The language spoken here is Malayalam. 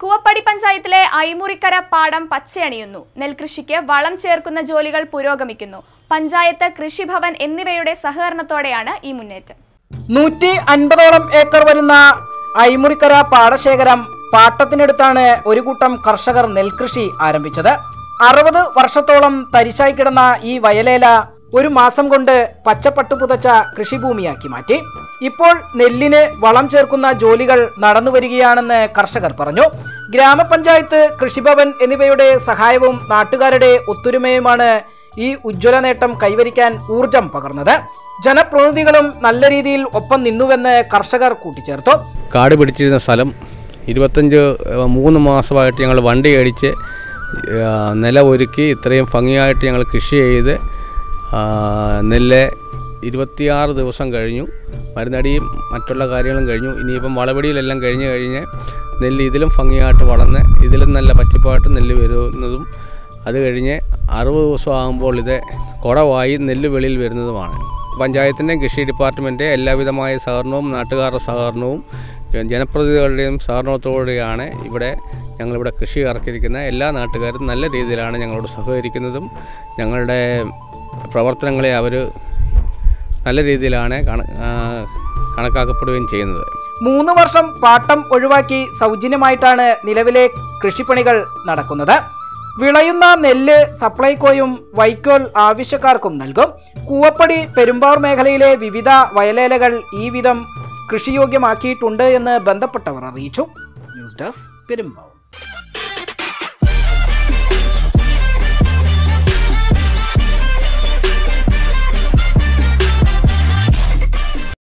കൂവപ്പടി പഞ്ചായത്തിലെ ഐമുറിക്കര പാടം പച്ചയണിയുന്നു നെൽകൃഷിക്ക് വളം ചേർക്കുന്ന ജോലികൾ പുരോഗമിക്കുന്നു പഞ്ചായത്ത് കൃഷിഭവൻ എന്നിവയുടെ സഹകരണത്തോടെയാണ് ഈ മുന്നേറ്റം നൂറ്റി അൻപതോളം ഏക്കർ വരുന്ന ഐമുറിക്കര പാടശേഖരം പാട്ടത്തിനടുത്താണ് ഒരു കൂട്ടം കർഷകർ നെൽകൃഷി ആരംഭിച്ചത് അറുപത് വർഷത്തോളം തരിശായി കിടന്ന ഈ വയലേല ഒരു മാസം കൊണ്ട് പച്ചപ്പട്ടു പുതച്ച കൃഷിഭൂമിയാക്കി മാറ്റി ഇപ്പോൾ നെല്ലിന് വളം ചേർക്കുന്ന ജോലികൾ നടന്നു വരികയാണെന്ന് കർഷകർ പറഞ്ഞു ഗ്രാമപഞ്ചായത്ത് കൃഷിഭവൻ എന്നിവയുടെ സഹായവും നാട്ടുകാരുടെ ഒത്തൊരുമയുമാണ് ഈ ഉജ്ജ്വല നേട്ടം കൈവരിക്കാൻ ഊർജം പകർന്നത് ജനപ്രതിനിധികളും നല്ല രീതിയിൽ ഒപ്പം നിന്നുവെന്ന് കർഷകർ കൂട്ടിച്ചേർത്തു കാട് പിടിച്ചിരുന്ന സ്ഥലം ഇരുപത്തഞ്ച് ഏഹ്, മൂന്ന് മാസമായിട്ട് ഞങ്ങൾ വണ്ടി അടിച്ച് ഏഹ്, നില ഒരുക്കി ഇത്രയും ഭംഗിയായിട്ട് ഞങ്ങൾ കൃഷി ചെയ്ത് ആ, നെല്ല് ഇരുപത്തിയാറ് ദിവസം കഴിഞ്ഞു മരുന്നടിയും മറ്റുള്ള കാര്യങ്ങളും കഴിഞ്ഞു ഇനിയിപ്പം വളപടിയിലെല്ലാം കഴിഞ്ഞ് കഴിഞ്ഞ് നെല്ല് ഇതിലും ഭംഗിയായിട്ട് വളർന്ന് ഇതിലും നല്ല പച്ചപ്പായിട്ട് നെല്ല് വരുന്നതും അത് കഴിഞ്ഞ് അറുപത് ദിവസം ആകുമ്പോൾ ഇത് കുടവായി നെല്ല് വെളിയിൽ വരുന്നതുമാണ് പഞ്ചായത്തിൻ്റെയും കൃഷി ഡിപ്പാർട്ട്മെൻറ്റ് എല്ലാവിധമായ സഹകരണവും നാട്ടുകാരുടെ സഹകരണവും ജനപ്രതിനിധികളുടെയും സഹകരണത്തോടെയാണ് ഇവിടെ ഞങ്ങളിവിടെ കൃഷി ഇറക്കിയിരിക്കുന്ന എല്ലാ നാട്ടുകാരും നല്ല രീതിയിലാണ് ഞങ്ങളോട് സഹകരിക്കുന്നതും ഞങ്ങളുടെ പ്രവർത്തനങ്ങളെ അവർ നല്ല രീതിയിലാണ് കണ ആ, കണക്കാക്കപ്പെടുകയും ചെയ്യുന്നത് മൂന്ന് വർഷം പാട്ടം ഒഴിവാക്കി സൗജന്യമായിട്ടാണ് നിലവിലെ കൃഷിപ്പണികൾ നടക്കുന്നത് വിളയുന്ന നെല്ല് സപ്ലൈകോയും വൈക്കോൽ ആവശ്യക്കാർക്കും നൽകും കൂവപ്പടി പെരുമ്പാവൂർ മേഖലയിലെ വിവിധ വയലേലകൾ ഈ വിധം കൃഷിയോഗ്യമാക്കിയിട്ടുണ്ട് എന്ന് ബന്ധപ്പെട്ടവർ അറിയിച്ചു ന്യൂസ് ഡെസ്ക് പെരുമ്പാവൂർ